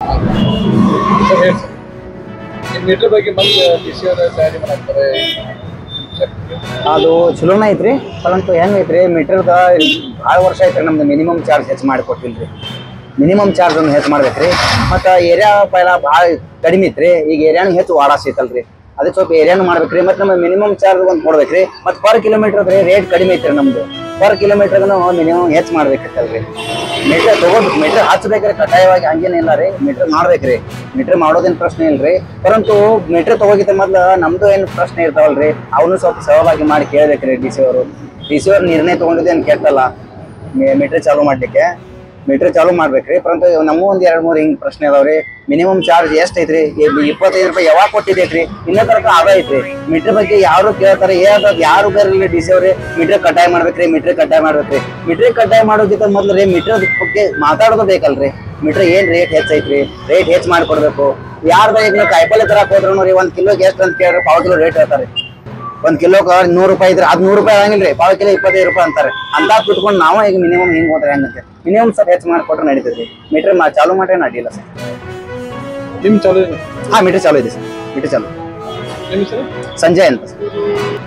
sir ಹೇಳಿ sir ಈ metre ಬಗ್ಗೆ ಮತ್ತೆ ಡಿಸಿಯವರ ತಯಾರಿ ಮಾಡಾಕ್ತಾರೆ ಅದು ಚಲೋನ ಐತ್ರಿ ಪರಂತು ಹೆಂಗ್ ಐತ್ರಿ ಮೀಟರ್ದ ಭಾಳ ವರ್ಷ ಐತ್ರಿ ನಮ್ದು ಮಿನಿಮಮ್ ಚಾರ್ಜ್ ಹೆಚ್ಚು ಮಾಡಿ ಕೊಟ್ಟಿಲ್ರಿ ಮಿನಿಮಮ್ ಚಾರ್ಜ್ ಒಂದು ಹೆಚ್ಚು ಮಾಡ್ಬೇಕ್ರಿ ಮತ್ತು ಏರಿಯಾ ಪೈಲ ಭಾಳ ಕಡಿಮೆ ಐತ್ರಿ ಈಗ ಏರಿಯಾನು ಹೆಚ್ಚು ವಾಡಾಸ್ ಐತಲ್ರಿ ಅದಕ್ಕೆ ಸ್ವಲ್ಪ ಏರಿಯಾನು ಮಾಡ್ಬೇಕ್ರಿ ಮತ್ತು ನಮ್ಮ ಮಿನಿಮಮ್ ಚಾರ್ಜ್ ಒಂದು ಕೊಡ್ಬೇಕ್ರಿ ಮತ್ತು ಪರ್ ಕಿಲೋಮೀಟರ್ ರೇಟ್ ಕಡಿಮೆ ಐತ್ರಿ ನಮ್ದು ಪರ್ ಕಿಲೋಮೀಟರ್ ಮಿನಿಮಮ್ ಹೆಚ್ಚು ಮಾಡ್ಬೇಕಿತ್ತಲ್ರಿ ಮೀಟರ್ ತಗೋಬೇಕು ಮೀಟರ್ ಹಚ್ಬೇಕ್ರಿ ಕಡ್ಡಾಯವಾಗಿ ಹಂಗೇನಿಲ್ಲ ರೀ ಮೀಟರ್ ಮಾಡ್ಬೇಕ್ರಿ ಮೀಟರ್ ಮಾಡೋದೇನು ಪ್ರಶ್ನೆ ಇಲ್ರಿ ಪರಂತು ಮೀಟರ್ ತಗೋಗಿದ್ದ ಮೊದ್ಲು ನಮ್ದು ಏನು ಪ್ರಶ್ನೆ ಇರ್ತಾವಲ್ರಿ ಅವನು ಸ್ವಲ್ಪ ಸವಾಲಾಗಿ ಮಾಡಿ ಕೇಳ್ಬೇಕ್ರಿ ಡಿ ಸಿ ಅವರು ಡಿ ಸಿ ಅವ್ರು ನಿರ್ಣಯ ತಗೊಂಡಿದ್ದೇನು ಕೆಟ್ಟಲ್ಲ ಮೀಟರ್ ಚಾಲೂ ಮಾಡ್ಲಿಕ್ಕೆ ಮೀಟರ್ ಚಾಲೂ ಮಾಡ್ಬೇಕ್ರಿ ಪರಂತು ನಮ್ಮ ಒಂದ್ ಎರಡ್ ಮೂರ್ ಹಿಂಗ್ ಪ್ರಶ್ನೆ ಅದಾವ್ರಿ ಮಿನಿಮಮ್ ಚಾರ್ಜ್ ಎಷ್ಟ್ ಐತ್ರಿ ಇ- ಇಪ್ಪತ್ತೈದು ರೂಪಾಯಿ ಯಾವಾಗ ಕೊಟ್ಟಿದ್ದೈತ್ರಿ ಇನ್ನೂ ತನಕ ಅದ ಐತ್ರಿ ಮೀಟರ್ ಬಗ್ಗೆ ಯಾರು ಕೇಳ್ತಾರೆ ಏನಾದ ಯಾರು ಬೇರೆ ಡಿ ಸಿ ಅವ್ರಿ ಮೀಟರ್ ಕಡ್ಡಾಯ ಮಾಡ್ಬೇಕ್ರಿ ಮೀಟರ್ ಕಡ್ಡಾಯ ಮಾಡ್ಬೇಕ್ರಿ ಮೀಟರ್ ಕಡ್ಡಾಯ ಮಾಡೋದಕ್ಕಿಂತ ಮೊದ್ಲು ರೀ ಮೀಟರ್ ಬಗ್ಗೆ ಮಾತಾಡೋದು ಬೇಕಲ್ರಿ ಮೀಟರ್ ಏನ್ ರೇಟ್ ಹೆಚ್ಚೈತ್ರಿ ರೇಟ್ ಹೆಚ್ಚ್ ಮಾಡ್ಕೊಡ್ಬೇಕು ಯಾರ್ದ ಈಗ ನೀವು ಕಾಯಿಪಲ್ಲೆ ತರಕ್ ಹೋದ್ರು ರೀ ಒಂದ್ ಕಿಲೋಗೆ ಎಷ್ಟು ಅಂತ ಕೇಳಿದ್ರೆ ಪಾವ್ ಕಿಲೋ ರೇಟ್ ಹೇಳ್ತಾರೆ ಒಂದ್ ಕಿಲೋ ನೂರು ರೂಪಾಯಿ ಇದ್ರೆ ಅದ್ ನೂರು ರೂಪಾಯಿ ಆಗಂಗಿಲ್ರಿ ಪಾವ್ ಕಿಲೋ ಇಪ್ಪತ್ತೈದು ರೂಪಾಯಿ ಅಂತಾರೆ ಅಂತ ಬಿಟ್ಕೊಂಡು ನಾವು ಈಗ ಮಿನಿಮಮ್ ಹಿಂಗ್ ಹೋದ್ರೆ ಹೆಂಗಂತೆ ಮಿನಿಮಮ್ ಸ್ವಲ್ಪ ಹೆಚ್ಚು ಮಾಡಿಕೊಟ್ರೆ ನಡೀತೈತಿ ಮೀಟರ್ ಚಾಲು ಮಾಡ್ರೆ ನಡಿಲ್ಲ ಸರ್ ನಿಮ್ ಚಾಲು ಏನು ಹಾ ಮೀಟರ್ ಚಾಲು ಇದೆ ಸರ್ ಮೀಟರ್ ಚಾಲು ನಿಮ್ಮ ಸರ್ ಸಂಜಯ್ ಅಂತ ಸರ್